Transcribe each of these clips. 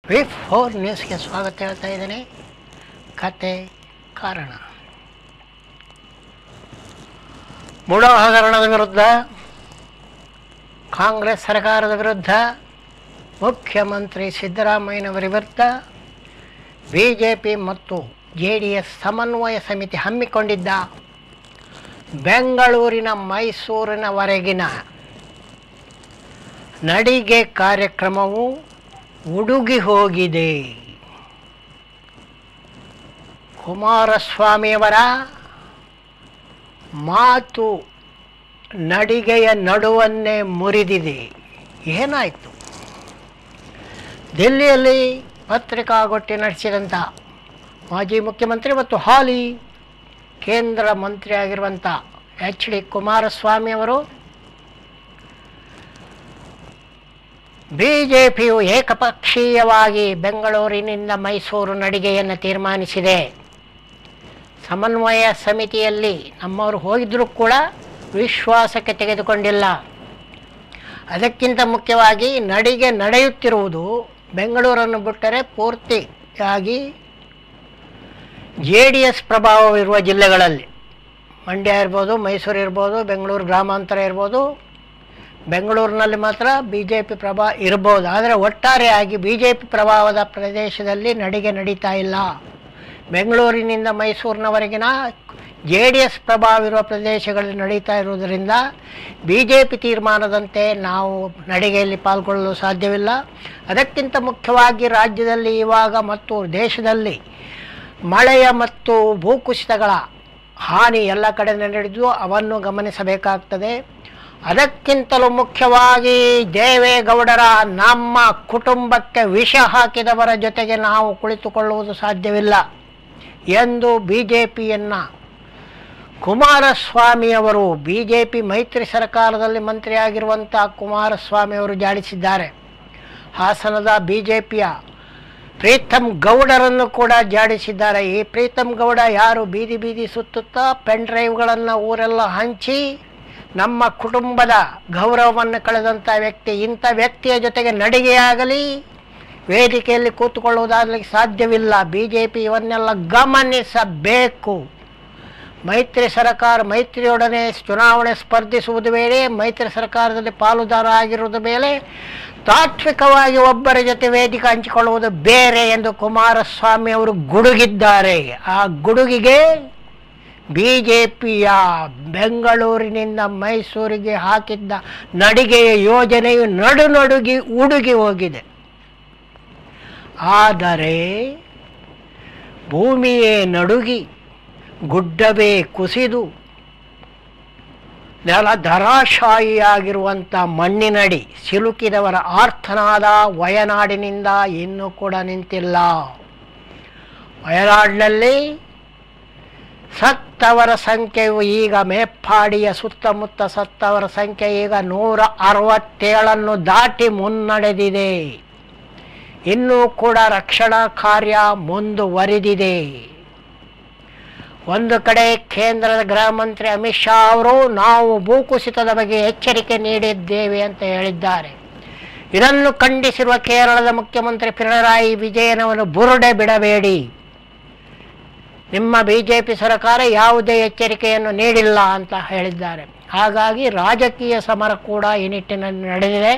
V four ನ್ಯೂಸ್ಗೆ ಸ್ವಾಗತ ಹೇಳ್ತಾ ಇದ್ದೀನಿ ಕತೆ ಕಾರಣ ಬುಡೋ ಹಗರಣದ ವಿರುದ್ಧ ಕಾಂಗ್ರೆಸ್ ಸರ್ಕಾರದ ವಿರುದ್ಧ ಮುಖ್ಯಮಂತ್ರಿ ಸಿದ್ದರಾಮಯ್ಯನವರ ವಿರುದ್ಧ ಬಿ ಜೆ ಪಿ ಮತ್ತು ಜೆ ಡಿ ಎಸ್ ಸಮನ್ವಯ ಸಮಿತಿ ಹಮ್ಮಿಕೊಂಡಿದ್ದ ಬೆಂಗಳೂರಿನ ಮೈಸೂರಿನವರೆಗಿನ ನಡಿಗೆ ಕಾರ್ಯಕ್ರಮವು ಉಡುಗಿ ಹೋಗಿದೆ ಕುಮಾರಸ್ವಾಮಿಯವರ ಮಾತು ನಡಿಗೆಯ ನಡುವನ್ನೇ ಮುರಿದಿದೆ ಏನಾಯಿತು ದಿಲ್ಲಿಯಲ್ಲಿ ಪತ್ರಿಕಾಗೋಷ್ಠಿ ನಡೆಸಿದಂಥ ಮಾಜಿ ಮುಖ್ಯಮಂತ್ರಿ ಮತ್ತು ಹಾಲಿ ಕೇಂದ್ರ ಮಂತ್ರಿ ಆಗಿರುವಂಥ ಎಚ್ ಡಿ ಕುಮಾರಸ್ವಾಮಿ ಅವರು ಬಿ ಜೆ ಪಿಯು ಏಕಪಕ್ಷೀಯವಾಗಿ ಬೆಂಗಳೂರಿನಿಂದ ಮೈಸೂರು ನಡಿಗೆಯನ್ನು ತೀರ್ಮಾನಿಸಿದೆ ಸಮನ್ವಯ ಸಮಿತಿಯಲ್ಲಿ ನಮ್ಮವರು ಹೋಗಿದ್ದರೂ ಕೂಡ ವಿಶ್ವಾಸಕ್ಕೆ ತೆಗೆದುಕೊಂಡಿಲ್ಲ ಅದಕ್ಕಿಂತ ಮುಖ್ಯವಾಗಿ ನಡಿಗೆ ನಡೆಯುತ್ತಿರುವುದು ಬೆಂಗಳೂರನ್ನು ಬಿಟ್ಟರೆ ಪೂರ್ತಿಯಾಗಿ ಜೆ ಡಿ ಎಸ್ ಪ್ರಭಾವವಿರುವ ಜಿಲ್ಲೆಗಳಲ್ಲಿ ಮಂಡ್ಯ ಇರ್ಬೋದು ಮೈಸೂರು ಇರ್ಬೋದು ಬೆಂಗಳೂರು ಗ್ರಾಮಾಂತರ ಇರ್ಬೋದು ಬೆಂಗಳೂರಿನಲ್ಲಿ ಮಾತ್ರ ಬಿ ಜೆ ಪಿ ಪ್ರಭಾವ ಇರ್ಬೋದು ಆದರೆ ಒಟ್ಟಾರೆಯಾಗಿ ಬಿ ಜೆ ಪಿ ಪ್ರಭಾವದ ಪ್ರದೇಶದಲ್ಲಿ ನಡಿಗೆ ನಡೀತಾ ಇಲ್ಲ ಬೆಂಗಳೂರಿನಿಂದ ಮೈಸೂರಿನವರೆಗಿನ ಜೆ ಡಿ ಎಸ್ ಪ್ರಭಾವ ಇರುವ ಪ್ರದೇಶಗಳಲ್ಲಿ ನಡೀತಾ ಇರುವುದರಿಂದ ಬಿ ಜೆ ಪಿ ತೀರ್ಮಾನದಂತೆ ನಾವು ನಡಿಗೆಯಲ್ಲಿ ಪಾಲ್ಗೊಳ್ಳಲು ಸಾಧ್ಯವಿಲ್ಲ ಅದಕ್ಕಿಂತ ಮುಖ್ಯವಾಗಿ ರಾಜ್ಯದಲ್ಲಿ ಇವಾಗ ಮತ್ತು ದೇಶದಲ್ಲಿ ಮಳೆಯ ಮತ್ತು ಭೂಕುಸಿತಗಳ ಹಾನಿ ಎಲ್ಲ ಕಡೆ ನಡೆದು ಅವನ್ನು ಗಮನಿಸಬೇಕಾಗ್ತದೆ ಅದಕ್ಕಿಂತಲೂ ಮುಖ್ಯವಾಗಿ ದೇವೇಗೌಡರ ನಮ್ಮ ಕುಟುಂಬಕ್ಕೆ ವಿಷ ಹಾಕಿದವರ ಜೊತೆಗೆ ನಾವು ಕುಳಿತುಕೊಳ್ಳುವುದು ಸಾಧ್ಯವಿಲ್ಲ ಎಂದು ಬಿ ಜೆ ಪಿಯನ್ನು ಕುಮಾರಸ್ವಾಮಿಯವರು ಬಿ ಜೆ ಪಿ ಮೈತ್ರಿ ಸರ್ಕಾರದಲ್ಲಿ ಮಂತ್ರಿಯಾಗಿರುವಂಥ ಕುಮಾರಸ್ವಾಮಿಯವರು ಜಾಡಿಸಿದ್ದಾರೆ ಹಾಸನದ ಬಿ ಜೆ ಪಿಯ ಪ್ರೀತಮ್ ಗೌಡರನ್ನು ಕೂಡ ಜಾಡಿಸಿದ್ದಾರೆ ಈ ಪ್ರೀತಮ್ ಗೌಡ ಯಾರು ಬೀದಿ ಬೀದಿ ಸುತ್ತುತ್ತಾ ಪೆನ್ ಡ್ರೈವ್ಗಳನ್ನು ಊರೆಲ್ಲ ಹಂಚಿ ನಮ್ಮ ಕುಟುಂಬದ ಗೌರವವನ್ನು ಕಳೆದಂಥ ವ್ಯಕ್ತಿ ಇಂಥ ವ್ಯಕ್ತಿಯ ಜೊತೆಗೆ ನಡಿಗೆಯಾಗಲಿ ವೇದಿಕೆಯಲ್ಲಿ ಕೂತುಕೊಳ್ಳುವುದಾಗಲಿಕ್ಕೆ ಸಾಧ್ಯವಿಲ್ಲ ಬಿ ಜೆ ಪಿ ಇವನ್ನೆಲ್ಲ ಗಮನಿಸಬೇಕು ಮೈತ್ರಿ ಸರ್ಕಾರ ಮೈತ್ರಿಯೊಡನೆ ಚುನಾವಣೆ ಸ್ಪರ್ಧಿಸುವುದು ಬೇರೆ ಮೈತ್ರಿ ಸರ್ಕಾರದಲ್ಲಿ ಪಾಲುದಾರ ಆಗಿರುವುದು ಮೇಲೆ ತಾತ್ವಿಕವಾಗಿ ಒಬ್ಬರ ಜೊತೆ ವೇದಿಕೆ ಹಂಚಿಕೊಳ್ಳುವುದು ಬೇರೆ ಎಂದು ಕುಮಾರಸ್ವಾಮಿ ಅವರು ಗುಡುಗಿದ್ದಾರೆ ಆ ಗುಡುಗಿಗೆ ಬಿ ಜೆ ಪಿಯ ಬೆಂಗಳೂರಿನಿಂದ ಮೈಸೂರಿಗೆ ಹಾಕಿದ್ದ ನಡಿಗೆಯ ಯೋಜನೆಯು ನಡು ನಡುಗಿ ಉಡುಗಿ ಹೋಗಿದೆ ಆದರೆ ಭೂಮಿಯೇ ನಡುಗಿ ಗುಡ್ಡವೇ ಕುಸಿದು ನೆಲ ಧರಾಶಾಯಿಯಾಗಿರುವಂಥ ಮಣ್ಣಿನಡಿ ಸಿಲುಕಿದವರ ಆರ್ತನಾದ ವಯನಾಡಿನಿಂದ ಇನ್ನೂ ಕೂಡ ನಿಂತಿಲ್ಲ ವಯನಾಡಿನಲ್ಲಿ ಸತ್ತವರ ಸಂಖ್ಯೆಯು ಈಗ ಮೇಪ್ಪಾಡಿಯ ಸುತ್ತಮುತ್ತ ಸತ್ತವರ ಸಂಖ್ಯೆ ಈಗ ನೂರ ಅರವತ್ತೇಳನ್ನು ದಾಟಿ ಮುನ್ನಡೆದಿದೆ ಇನ್ನೂ ಕೂಡ ರಕ್ಷಣಾ ಕಾರ್ಯ ಮುಂದುವರಿದಿದೆ ಒಂದು ಕಡೆ ಕೇಂದ್ರದ ಗೃಹ ಮಂತ್ರಿ ಅಮಿತ್ ಶಾ ಅವರು ನಾವು ಭೂಕುಸಿತದ ಬಗ್ಗೆ ಎಚ್ಚರಿಕೆ ನೀಡಿದ್ದೇವೆ ಅಂತ ಹೇಳಿದ್ದಾರೆ ಇದನ್ನು ಖಂಡಿಸಿರುವ ಕೇರಳದ ಮುಖ್ಯಮಂತ್ರಿ ಪಿಣರಾಯಿ ವಿಜಯನವನ್ನು ಬುರುಡೆ ಬಿಡಬೇಡಿ ನಿಮ್ಮ ಬಿ ಜೆ ಪಿ ಸರ್ಕಾರ ಯಾವುದೇ ಎಚ್ಚರಿಕೆಯನ್ನು ನೀಡಿಲ್ಲ ಅಂತ ಹೇಳಿದ್ದಾರೆ ಹಾಗಾಗಿ ರಾಜಕೀಯ ಸಮರ ಕೂಡ ಈ ನಿಟ್ಟಿನಲ್ಲಿ ನಡೆದಿದೆ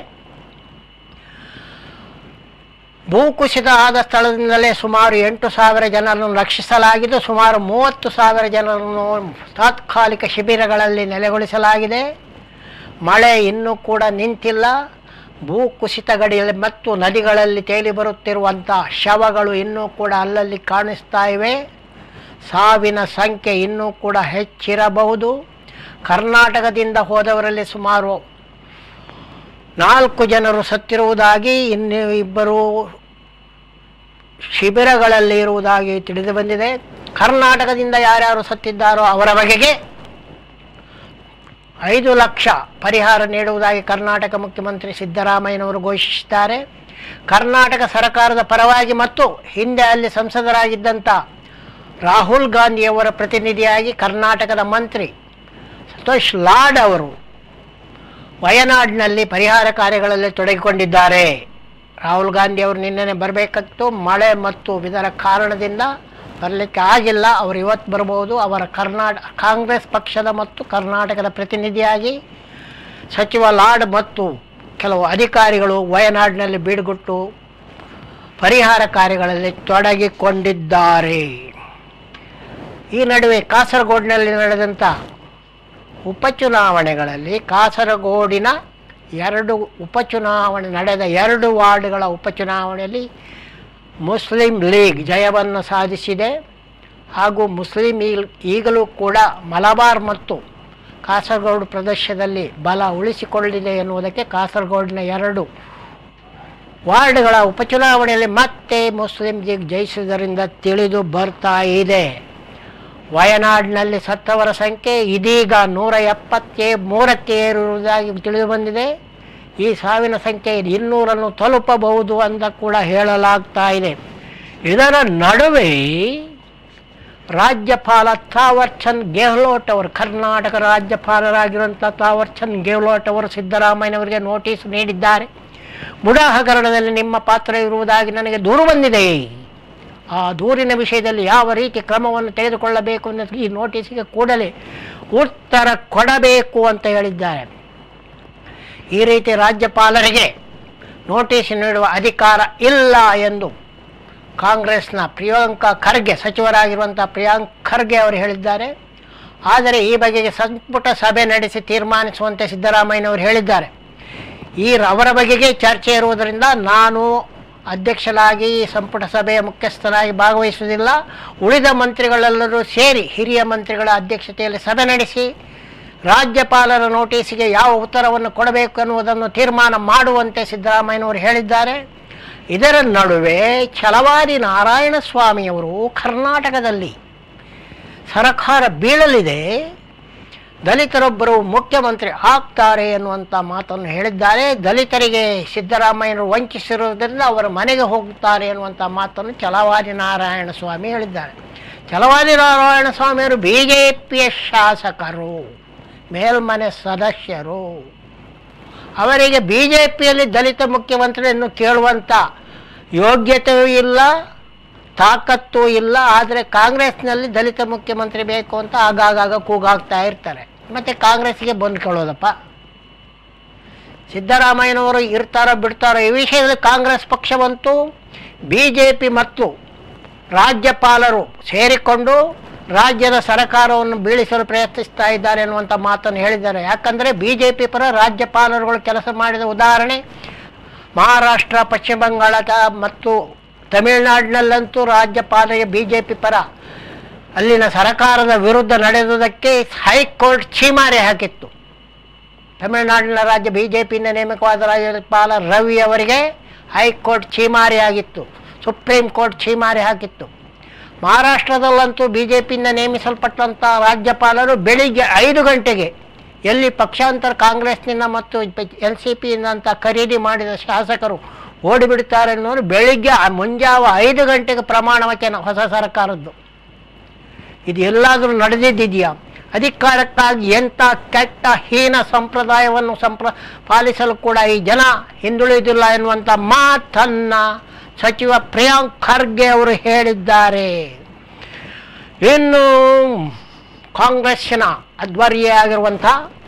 ಭೂಕುಸಿತ ಆದ ಸ್ಥಳದಿಂದಲೇ ಸುಮಾರು ಎಂಟು ಸಾವಿರ ಜನರನ್ನು ರಕ್ಷಿಸಲಾಗಿದ್ದು ಸುಮಾರು ಮೂವತ್ತು ಸಾವಿರ ಜನರನ್ನು ತಾತ್ಕಾಲಿಕ ಶಿಬಿರಗಳಲ್ಲಿ ನೆಲೆಗೊಳಿಸಲಾಗಿದೆ ಮಳೆ ಇನ್ನೂ ಕೂಡ ನಿಂತಿಲ್ಲ ಭೂಕುಸಿತ ಗಡಿಯಲ್ಲಿ ಮತ್ತು ನದಿಗಳಲ್ಲಿ ತೇಲಿ ಬರುತ್ತಿರುವಂಥ ಶವಗಳು ಇನ್ನೂ ಕೂಡ ಅಲ್ಲಲ್ಲಿ ಕಾಣಿಸ್ತಾ ಇವೆ ಸಾವಿನ ಸಂಖ್ಯೆ ಇನ್ನೂ ಕೂಡ ಹೆಚ್ಚಿರಬಹುದು ಕರ್ನಾಟಕದಿಂದ ಹೋದವರಲ್ಲಿ ಸುಮಾರು ನಾಲ್ಕು ಜನರು ಸತ್ತಿರುವುದಾಗಿ ಇನ್ನು ಇಬ್ಬರು ಶಿಬಿರಗಳಲ್ಲಿ ಇರುವುದಾಗಿ ತಿಳಿದು ಬಂದಿದೆ ಕರ್ನಾಟಕದಿಂದ ಯಾರ್ಯಾರು ಸತ್ತಿದ್ದಾರೋ ಅವರ ಬಗೆಗೆ ಐದು ಲಕ್ಷ ಪರಿಹಾರ ನೀಡುವುದಾಗಿ ಕರ್ನಾಟಕ ಮುಖ್ಯಮಂತ್ರಿ ಸಿದ್ದರಾಮಯ್ಯನವರು ಘೋಷಿಸಿದ್ದಾರೆ ಕರ್ನಾಟಕ ಸರ್ಕಾರದ ಪರವಾಗಿ ಮತ್ತು ಹಿಂದೆ ಅಲ್ಲಿ ಸಂಸದರಾಗಿದ್ದಂಥ ರಾಹುಲ್ ಗಾಂಧಿಯವರ ಪ್ರತಿನಿಧಿಯಾಗಿ ಕರ್ನಾಟಕದ ಮಂತ್ರಿ ಸಂತೋಷ್ ಲಾಡ್ ಅವರು ವಯನಾಡಿನಲ್ಲಿ ಪರಿಹಾರ ಕಾರ್ಯಗಳಲ್ಲಿ ತೊಡಗಿಕೊಂಡಿದ್ದಾರೆ ರಾಹುಲ್ ಗಾಂಧಿ ಅವರು ನಿನ್ನೆ ಬರಬೇಕಾಗಿತ್ತು ಮಳೆ ಮತ್ತು ಇದರ ಕಾರಣದಿಂದ ಬರಲಿಕ್ಕೆ ಆಗಿಲ್ಲ ಅವರು ಇವತ್ತು ಬರ್ಬೋದು ಅವರ ಕರ್ನಾಟಕ ಕಾಂಗ್ರೆಸ್ ಪಕ್ಷದ ಮತ್ತು ಕರ್ನಾಟಕದ ಪ್ರತಿನಿಧಿಯಾಗಿ ಸಚಿವ ಲಾಡ್ ಮತ್ತು ಕೆಲವು ಅಧಿಕಾರಿಗಳು ವಯನಾಡಿನಲ್ಲಿ ಬೀಡುಗೊಟ್ಟು ಪರಿಹಾರ ಕಾರ್ಯಗಳಲ್ಲಿ ತೊಡಗಿಕೊಂಡಿದ್ದಾರೆ ಈ ನಡುವೆ ಕಾಸರಗೋಡಿನಲ್ಲಿ ನಡೆದಂಥ ಉಪಚುನಾವಣೆಗಳಲ್ಲಿ ಕಾಸರಗೋಡಿನ ಎರಡು ಉಪಚುನಾವಣೆ ನಡೆದ ಎರಡು ವಾರ್ಡ್ಗಳ ಉಪಚುನಾವಣೆಯಲ್ಲಿ ಮುಸ್ಲಿಂ ಲೀಗ್ ಜಯವನ್ನು ಸಾಧಿಸಿದೆ ಹಾಗೂ ಮುಸ್ಲಿಂ ಈಗ್- ಈಗಲೂ ಕೂಡ ಮಲಬಾರ್ ಮತ್ತು ಕಾಸರಗೋಡು ಪ್ರದೇಶದಲ್ಲಿ ಬಲ ಉಳಿಸಿಕೊಳ್ಳಿದೆ ಎನ್ನುವುದಕ್ಕೆ ಕಾಸರಗೋಡಿನ ಎರಡು ವಾರ್ಡ್ಗಳ ಉಪಚುನಾವಣೆಯಲ್ಲಿ ಮತ್ತೆ ಮುಸ್ಲಿಂ ಲೀಗ್ ಜಯಿಸುವುದರಿಂದ ತಿಳಿದು ಬರ್ತಾ ಇದೆ ವಯನಾಡಿನಲ್ಲಿ ಸತ್ತವರ ಸಂಖ್ಯೆ ಇದೀಗ ನೂರ ಎಪ್ಪತ್ತೇ ಮೂರಕ್ಕೆ ಏರುವುದಾಗಿ ತಿಳಿದು ಬಂದಿದೆ ಈ ಸಾವಿನ ಸಂಖ್ಯೆ ಇನ್ನೂರನ್ನು ತಲುಪಬಹುದು ಅಂತ ಕೂಡ ಹೇಳಲಾಗ್ತಾ ಇದೆ ಇದರ ನಡುವೆ ರಾಜ್ಯಪಾಲ ತಾವರ್ಚಂದ್ ಗೆಹ್ಲೋಟ್ ಅವರು ಕರ್ನಾಟಕ ರಾಜ್ಯಪಾಲರಾಗಿರುವಂಥ ತಾವರ್ಚಂದ್ ಗೆಹ್ಲೋಟ್ ಅವರು ಸಿದ್ದರಾಮಯ್ಯನವರಿಗೆ ನೋಟಿಸ್ ನೀಡಿದ್ದಾರೆ ಬುಡಾ ಹಗರಣದಲ್ಲಿ ನಿಮ್ಮ ಪಾತ್ರ ಇರುವುದಾಗಿ ನನಗೆ ದೂರು ಬಂದಿದೆ ಆ ದೂರಿನ ವಿಷಯದಲ್ಲಿ ಯಾವ ರೀತಿ ಕ್ರಮವನ್ನು ತೆಗೆದುಕೊಳ್ಳಬೇಕು ಅನ್ನೋದು ಈ ನೋಟಿಸಿಗೆ ಕೂಡಲೇ ಉತ್ತರ ಕೊಡಬೇಕು ಅಂತ ಹೇಳಿದ್ದಾರೆ ಈ ರೀತಿ ರಾಜ್ಯಪಾಲರಿಗೆ ನೋಟಿಸ್ ನೀಡುವ ಅಧಿಕಾರ ಇಲ್ಲ ಎಂದು ಕಾಂಗ್ರೆಸ್ನ ಪ್ರಿಯಾಂಕಾ ಖರ್ಗೆ ಸಚಿವರಾಗಿರುವಂಥ ಪ್ರಿಯಾಂಕ್ ಖರ್ಗೆ ಅವರು ಹೇಳಿದ್ದಾರೆ ಆದರೆ ಈ ಬಗೆಗೆ ಸಂಪುಟ ಸಭೆ ನಡೆಸಿ ತೀರ್ಮಾನಿಸುವಂತೆ ಸಿದ್ದರಾಮಯ್ಯನವರು ಹೇಳಿದ್ದಾರೆ ಈ ಅವರ ಬಗೆಗೆ ಚರ್ಚೆ ಇರುವುದರಿಂದ ನಾನು ಅಧ್ಯಕ್ಷನಾಗಿ ಈ ಸಂಪುಟ ಸಭೆಯ ಮುಖ್ಯಸ್ಥನಾಗಿ ಭಾಗವಹಿಸುವುದಿಲ್ಲ ಉಳಿದ ಮಂತ್ರಿಗಳೆಲ್ಲರೂ ಸೇರಿ ಹಿರಿಯ ಮಂತ್ರಿಗಳ ಅಧ್ಯಕ್ಷತೆಯಲ್ಲಿ ಸಭೆ ನಡೆಸಿ ರಾಜ್ಯಪಾಲರ ನೋಟಿಸಿಗೆ ಯಾವ ಉತ್ತರವನ್ನು ಕೊಡಬೇಕು ಎನ್ನುವುದನ್ನು ತೀರ್ಮಾನ ಮಾಡುವಂತೆ ಸಿದ್ದರಾಮಯ್ಯನವರು ಹೇಳಿದ್ದಾರೆ ಇದರ ನಡುವೆ ಛಲವಾದಿ ನಾರಾಯಣ ಸ್ವಾಮಿಯವರು ಕರ್ನಾಟಕದಲ್ಲಿ ಸರಕಾರ ಬೀಳಲಿದೆ ದಲಿತರೊಬ್ಬರು ಮುಖ್ಯಮಂತ್ರಿ ಆಗ್ತಾರೆ ಎನ್ನುವಂಥ ಮಾತನ್ನು ಹೇಳಿದ್ದಾರೆ ದಲಿತರಿಗೆ ಸಿದ್ದರಾಮಯ್ಯನವರು ವಂಚಿಸಿರುವುದರಿಂದ ಅವರ ಮನೆಗೆ ಹೋಗುತ್ತಾರೆ ಎನ್ನುವಂಥ ಮಾತನ್ನು ಛಲವಾದಿ ನಾರಾಯಣ ಸ್ವಾಮಿ ಹೇಳಿದ್ದಾರೆ ಛಲವಾದಿ ನಾರಾಯಣ ಸ್ವಾಮಿಯವರು ಬಿ ಜೆ ಪಿಯ ಶಾಸಕರು ಮೇಲ್ಮನೆ ಸದಸ್ಯರು ಅವರಿಗೆ ಬಿ ಜೆ ಪಿಯಲ್ಲಿ ದಲಿತ ಮುಖ್ಯಮಂತ್ರಿಯನ್ನು ಕೇಳುವಂಥ ಯೋಗ್ಯತೆಯೂ ಇಲ್ಲ ತಾಕತ್ತೂ ಇಲ್ಲ ಆದರೆ ಕಾಂಗ್ರೆಸ್ನಲ್ಲಿ ದಲಿತ ಮುಖ್ಯಮಂತ್ರಿ ಬೇಕು ಅಂತ ಆಗಾಗ ಕೂಗಾಗ್ತಾ ಇರ್ತಾರೆ ಮತ್ತು ಕಾಂಗ್ರೆಸ್ಗೆ ಬಂದ್ಕೊಳ್ಳೋದಪ್ಪ ಸಿದ್ದರಾಮಯ್ಯನವರು ಇರ್ತಾರೋ ಬಿಡ್ತಾರೋ ಈ ವಿಷಯದಲ್ಲಿ ಕಾಂಗ್ರೆಸ್ ಪಕ್ಷವಂತೂ ಬಿ ಜೆ ಪಿ ಮತ್ತು ರಾಜ್ಯಪಾಲರು ಸೇರಿಕೊಂಡು ರಾಜ್ಯದ ಸರ್ಕಾರವನ್ನು ಬೀಳಿಸಲು ಪ್ರಯತ್ನಿಸ್ತಾ ಇದ್ದಾರೆ ಎನ್ನುವಂಥ ಮಾತನ್ನು ಹೇಳಿದ್ದಾರೆ ಯಾಕಂದರೆ ಬಿ ಜೆ ಪಿ ಪರ ರಾಜ್ಯಪಾಲರುಗಳು ಕೆಲಸ ಮಾಡಿದ ಉದಾಹರಣೆ ಮಹಾರಾಷ್ಟ್ರ ಪಶ್ಚಿಮ ಬಂಗಾಳದ ಮತ್ತು ತಮಿಳುನಾಡಿನಲ್ಲಂತೂ ರಾಜ್ಯಪಾಲರಿಗೆ ಬಿ ಜೆ ಪಿ ಪರ ಅಲ್ಲಿನ ಸರ್ಕಾರದ ವಿರುದ್ಧ ನಡೆದುದಕ್ಕೆ ಹೈಕೋರ್ಟ್ ಛೀಮಾರಿ ಹಾಕಿತ್ತು ತಮಿಳುನಾಡಿನ ರಾಜ್ಯ ಬಿ ಜೆ ಪಿಯಿಂದ ನೇಮಕವಾದ ರಾಜ್ಯಪಾಲ ರವಿ ಅವರಿಗೆ ಹೈಕೋರ್ಟ್ ಛೀಮಾರಿ ಆಗಿತ್ತು ಸುಪ್ರೀಂ ಕೋರ್ಟ್ ಛೀಮಾರಿ ಹಾಕಿತ್ತು ಮಹಾರಾಷ್ಟ್ರದಲ್ಲಂತೂ ಬಿ ಜೆ ಪಿಯಿಂದ ನೇಮಿಸಲ್ಪಟ್ಟಂಥ ರಾಜ್ಯಪಾಲರು ಬೆಳಿಗ್ಗೆ ಐದು ಗಂಟೆಗೆ ಎಲ್ಲಿ ಪಕ್ಷಾಂತರ ಕಾಂಗ್ರೆಸ್ನಿಂದ ಮತ್ತು ಎನ್ ಸಿ ಪಿಯಿಂದ ಅಂತ ಖರೀದಿ ಮಾಡಿದ ಶಾಸಕರು ಓಡಿಬಿಡ್ತಾರೆ ಅನ್ನೋರು ಬೆಳಿಗ್ಗೆ ಆ ಮುಂಜಾವ ಐದು ಗಂಟೆಗೆ ಪ್ರಮಾಣ ವಚನ ಹೊಸ ಸರ್ಕಾರದ್ದು ಇದು ಎಲ್ಲಾದರೂ ನಡೆದಿದೆಯಾ ಅಧಿಕಾರಕ್ಕಾಗಿ ಎಂಥ ಕೆಟ್ಟ ಹೀನ ಸಂಪ್ರದಾಯವನ್ನು ಸಂಪ್ರ ಪಾಲಿಸಲು ಕೂಡ ಈ ಜನ ಹಿಂದುಳಿದಿಲ್ಲ ಎನ್ನುವಂಥ ಮಾತನ್ನ ಸಚಿವ ಪ್ರಿಯಾಂಕ್ ಖರ್ಗೆ ಅವರು ಹೇಳಿದ್ದಾರೆ ಇನ್ನು ಕಾಂಗ್ರೆಸ್ಸಿನ ಅಧ್ವರ್ಯಾಗಿರುವಂಥ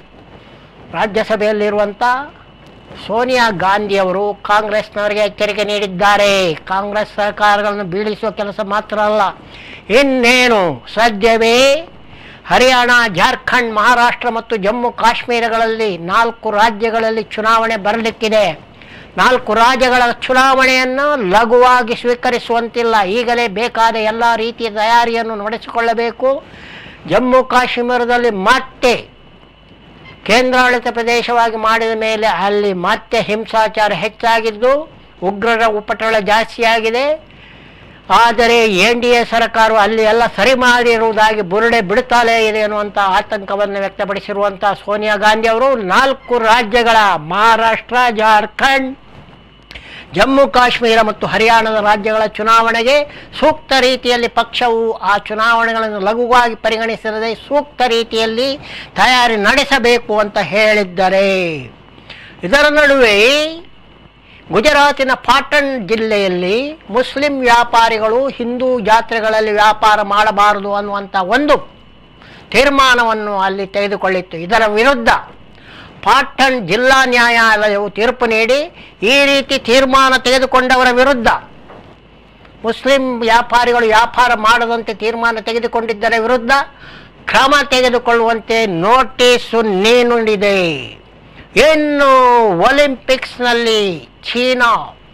ರಾಜ್ಯಸಭೆಯಲ್ಲಿರುವಂಥ ಸೋನಿಯಾ ಗಾಂಧಿ ಅವರು ಕಾಂಗ್ರೆಸ್ನವರಿಗೆ ಎಚ್ಚರಿಕೆ ನೀಡಿದ್ದಾರೆ ಕಾಂಗ್ರೆಸ್ ಸರ್ಕಾರಗಳನ್ನು ಬೀಳಿಸುವ ಕೆಲಸ ಮಾತ್ರ ಅಲ್ಲ ಇನ್ನೇನು ಸದ್ಯವೇ ಹರಿಯಾಣ ಜಾರ್ಖಂಡ್ ಮಹಾರಾಷ್ಟ್ರ ಮತ್ತು ಜಮ್ಮು ಕಾಶ್ಮೀರಗಳಲ್ಲಿ ನಾಲ್ಕು ರಾಜ್ಯಗಳಲ್ಲಿ ಚುನಾವಣೆ ಬರಲಿಕ್ಕಿದೆ ನಾಲ್ಕು ರಾಜ್ಯಗಳ ಚುನಾವಣೆಯನ್ನು ಲಘುವಾಗಿ ಸ್ವೀಕರಿಸುವಂತಿಲ್ಲ ಈಗಲೇ ಬೇಕಾದ ಎಲ್ಲ ರೀತಿಯ ತಯಾರಿಯನ್ನು ನಡೆಸಿಕೊಳ್ಳಬೇಕು ಜಮ್ಮು ಕಾಶ್ಮೀರದಲ್ಲಿ ಮತ್ತೆ ಕೇಂದ್ರಾಡಳಿತ ಪ್ರದೇಶವಾಗಿ ಮಾಡಿದ ಮೇಲೆ ಅಲ್ಲಿ ಮತ್ತೆ ಹಿಂಸಾಚಾರ ಹೆಚ್ಚಾಗಿದ್ದು ಉಗ್ರರ ಉಪಟಳ ಜಾಸ್ತಿಯಾಗಿದೆ ಆದರೆ ಎನ್ ಡಿ ಎ ಸರ್ಕಾರವು ಅಲ್ಲಿ ಎಲ್ಲ ಸರಿ ಮಾಡಿರುವುದಾಗಿ ಬುರುಡೆ ಬಿಡುತ್ತಲೇ ಇದೆ ಅನ್ನುವಂಥ ಆತಂಕವನ್ನು ವ್ಯಕ್ತಪಡಿಸಿರುವಂಥ ಸೋನಿಯಾ ಗಾಂಧಿ ಅವರು ನಾಲ್ಕು ರಾಜ್ಯಗಳ ಮಹಾರಾಷ್ಟ್ರ ಜಾರ್ಖಂಡ್ ಜಮ್ಮು ಕಾಶ್ಮೀರ ಮತ್ತು ಹರಿಯಾಣದ ರಾಜ್ಯಗಳ ಚುನಾವಣೆಗೆ ಸೂಕ್ತ ರೀತಿಯಲ್ಲಿ ಪಕ್ಷವು ಆ ಚುನಾವಣೆಗಳನ್ನು ಲಘುವಾಗಿ ಪರಿಗಣಿಸಿರದೆ ಸೂಕ್ತ ರೀತಿಯಲ್ಲಿ ತಯಾರಿ ನಡೆಸಬೇಕು ಅಂತ ಹೇಳಿದ್ದಾರೆ ಇದರ ನಡುವೆ ಗುಜರಾತಿನ ಪಾಟಣ್ ಜಿಲ್ಲೆಯಲ್ಲಿ ಮುಸ್ಲಿಂ ವ್ಯಾಪಾರಿಗಳು ಹಿಂದೂ ಜಾತ್ರೆಗಳಲ್ಲಿ ವ್ಯಾಪಾರ ಮಾಡಬಾರದು ಅನ್ನುವಂಥ ಒಂದು ತೀರ್ಮಾನವನ್ನು ಅಲ್ಲಿ ತೆಗೆದುಕೊಳ್ಳಿತ್ತು ಇದರ ವಿರುದ್ಧ ಪಾಟಣ್ ಜಿಲ್ಲಾ ನ್ಯಾಯಾಲಯವು ತೀರ್ಪು ನೀಡಿ ಈ ರೀತಿ ತೀರ್ಮಾನ ತೆಗೆದುಕೊಂಡವರ ವಿರುದ್ಧ ಮುಸ್ಲಿಂ ವ್ಯಾಪಾರಿಗಳು ವ್ಯಾಪಾರ ಮಾಡದಂತೆ ತೀರ್ಮಾನ ತೆಗೆದುಕೊಂಡಿದ್ದರ ವಿರುದ್ಧ ಕ್ರಮ ತೆಗೆದುಕೊಳ್ಳುವಂತೆ ನೋಟಿಸು ನೀಡಿದೆ ಇನ್ನು ಒಲಿಂಪಿಕ್ಸ್ನಲ್ಲಿ ಚೀನಾ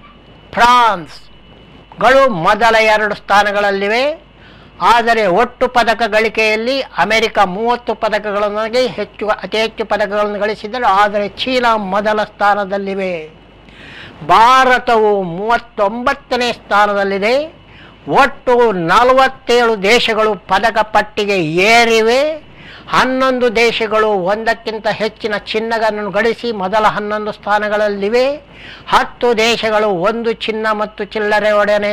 ಫ್ರಾನ್ಸ್ಗಳು ಮೊದಲ ಎರಡು ಸ್ಥಾನಗಳಲ್ಲಿವೆ ಆದರೆ ಒಟ್ಟು ಪದಕ ಗಳಿಕೆಯಲ್ಲಿ ಅಮೆರಿಕ ಮೂವತ್ತು ಪದಕಗಳನ್ನಾಗಿ ಹೆಚ್ಚು ಅತಿ ಹೆಚ್ಚು ಪದಕಗಳನ್ನು ಗಳಿಸಿದರು ಆದರೆ ಚೀನಾ ಮೊದಲ ಸ್ಥಾನದಲ್ಲಿವೆ ಭಾರತವು ಮೂವತ್ತೊಂಬತ್ತನೇ ಸ್ಥಾನದಲ್ಲಿದೆ ಒಟ್ಟು ನಲವತ್ತೇಳು ದೇಶಗಳು ಪದಕ ಪಟ್ಟಿಗೆ ಏರಿವೆ ಹನ್ನೊಂದು ದೇಶಗಳು ಒಂದಕ್ಕಿಂತ ಹೆಚ್ಚಿನ ಚಿನ್ನಗಳನ್ನು ಗಳಿಸಿ ಮೊದಲ ಹನ್ನೊಂದು ಸ್ಥಾನಗಳಲ್ಲಿವೆ ಹತ್ತು ದೇಶಗಳು ಒಂದು ಚಿನ್ನ ಮತ್ತು ಚಿಲ್ಲರೆ ಒಡನೆ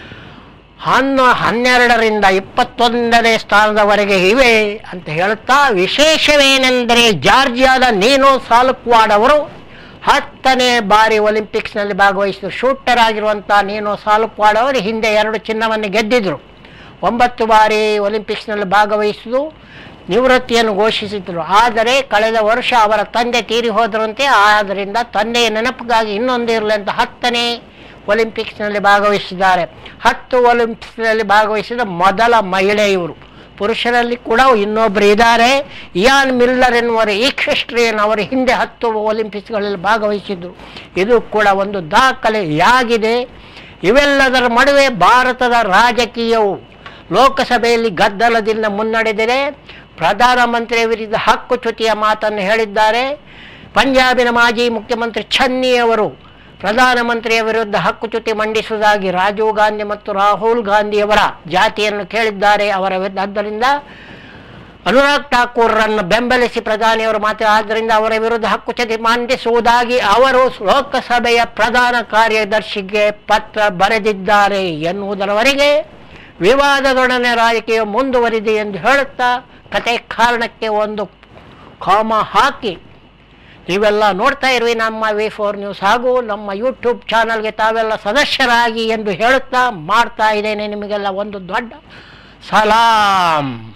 ಹನ್ನು ಹನ್ನೆರಡರಿಂದ ಇಪ್ಪತ್ತೊಂದನೇ ಸ್ಥಾನದವರೆಗೆ ಇವೆ ಅಂತ ಹೇಳುತ್ತಾ ವಿಶೇಷವೇನೆಂದರೆ ಜಾರ್ಜಿಯಾದ ನೀನೋ ಸಾಲುಕ್ವಾಡ್ ಅವರು ಹತ್ತನೇ ಬಾರಿ ಒಲಿಂಪಿಕ್ಸ್ನಲ್ಲಿ ಭಾಗವಹಿಸಿದರು ಶೂಟರ್ ಆಗಿರುವಂಥ ನೀನೋ ಸಾಲುಕ್ವಾಡ್ ಅವರು ಹಿಂದೆ ಎರಡು ಚಿನ್ನವನ್ನು ಗೆದ್ದಿದ್ರು ಒಂಬತ್ತು ಬಾರಿ ಒಲಿಂಪಿಕ್ಸ್ನಲ್ಲಿ ಭಾಗವಹಿಸಿದ್ದು ನಿವೃತ್ತಿಯನ್ನು ಘೋಷಿಸಿದರು ಆದರೆ ಕಳೆದ ವರ್ಷ ಅವರ ತಂದೆ ತೀರಿ ಹೋದರಂತೆ ಆದ್ದರಿಂದ ತಂದೆಯ ನೆನಪಿಗಾಗಿ ಇನ್ನೊಂದು ಇರಲಿ ಅಂತ ಹತ್ತನೇ ಒಲಿಂಪಿಕ್ಸ್ನಲ್ಲಿ ಭಾಗವಹಿಸಿದ್ದಾರೆ ಹತ್ತು ಒಲಿಂಪಿಕ್ಸ್ನಲ್ಲಿ ಭಾಗವಹಿಸಿದ ಮೊದಲ ಮಹಿಳೆ ಇವರು ಪುರುಷರಲ್ಲಿ ಕೂಡ ಇನ್ನೊಬ್ಬರು ಇದ್ದಾರೆ ಇಯಾನ್ ಮಿಲ್ಲರ್ ಎನ್ನುವರು ಈಕ್ಷಸ್ಟ್ರಿಯನ್ ಅವರು ಹಿಂದೆ ಹತ್ತು ಒಲಿಂಪಿಕ್ಸ್ಗಳಲ್ಲಿ ಭಾಗವಹಿಸಿದ್ದು ಇದು ಕೂಡ ಒಂದು ದಾಖಲೆಯಾಗಿದೆ ಇವೆಲ್ಲದರ ನಡುವೆ ಭಾರತದ ರಾಜಕೀಯವು ಲೋಕಸಭೆಯಲ್ಲಿ ಗದ್ದಲದಿಂದ ಮುನ್ನಡೆದಿದೆ ಪ್ರಧಾನಮಂತ್ರಿ ವಿರುದ್ಧ ಹಕ್ಕುಚ್ಯುತಿಯ ಮಾತನ್ನು ಹೇಳಿದ್ದಾರೆ ಪಂಜಾಬಿನ ಮಾಜಿ ಮುಖ್ಯಮಂತ್ರಿ ಚನ್ನಿ ಅವರು ಪ್ರಧಾನಮಂತ್ರಿಯ ವಿರುದ್ಧ ಹಕ್ಕುಚ್ಯುತಿ ಮಂಡಿಸುವುದಾಗಿ ರಾಜೀವ್ ಗಾಂಧಿ ಮತ್ತು ರಾಹುಲ್ ಗಾಂಧಿಯವರ ಜಾತಿಯನ್ನು ಕೇಳಿದ್ದಾರೆ ಅವರ ವಿರುದ್ಧ ಆದ್ದರಿಂದ ಅನುರಾಗ್ ಠಾಕೂರ್ರನ್ನು ಬೆಂಬಲಿಸಿ ಪ್ರಧಾನಿಯವರು ಮಾತ್ರ ಆದ್ದರಿಂದ ಅವರ ವಿರುದ್ಧ ಹಕ್ಕುಚ್ಯುತಿ ಮಂಡಿಸುವುದಾಗಿ ಅವರು ಲೋಕಸಭೆಯ ಪ್ರಧಾನ ಕಾರ್ಯದರ್ಶಿಗೆ ಪತ್ರ ಬರೆದಿದ್ದಾರೆ ಎನ್ನುವುದರವರೆಗೆ ವಿವಾದದೊಡನೆ ರಾಜಕೀಯ ಮುಂದುವರಿದೆ ಎಂದು ಹೇಳುತ್ತಾ ಕತೆ ಕಾರಣಕ್ಕೆ ಒಂದು ಕಾಮ ಹಾಕಿ ನೀವೆಲ್ಲ ನೋಡ್ತಾ ಇರುವಿ ನಮ್ಮ ವಿ ಫೋರ್ ನ್ಯೂಸ್ ಹಾಗೂ ನಮ್ಮ ಯೂಟ್ಯೂಬ್ ಚಾನಲ್ಗೆ ತಾವೆಲ್ಲ ಸದಸ್ಯರಾಗಿ ಎಂದು ಹೇಳುತ್ತಾ ಮಾಡ್ತಾ ಇದ್ದೇನೆ ನಿಮಗೆಲ್ಲ ಒಂದು ದೊಡ್ಡ ಸಲಾಂ